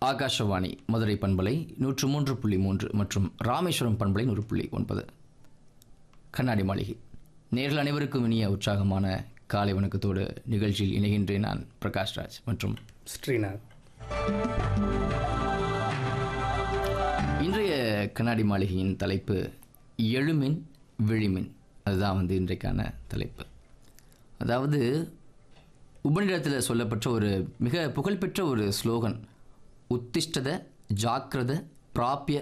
ஆகாஷவாணி மதுரை பண்பலை நூற்று மூன்று புள்ளி மூன்று மற்றும் ராமேஸ்வரம் பண்பலை நூறு புள்ளி ஒன்பது கண்ணாடி மாளிகை நேரில் அனைவருக்கும் இனிய உற்சாகமான காலை வணக்கத்தோடு நிகழ்ச்சியில் இணைகின்றேன் நான் பிரகாஷ்ராஜ் மற்றும் ஸ்ரீநாத் இன்றைய கண்ணாடி மாளிகையின் தலைப்பு எழுமின் விழிமின் அதுதான் வந்து இன்றைக்கான தலைப்பு அதாவது உபநிடத்தில் சொல்லப்பட்ட ஒரு மிக புகழ்பெற்ற ஒரு ஸ்லோகன் உத்திஷ்டத ஜாக்கிரத பிராப்பிய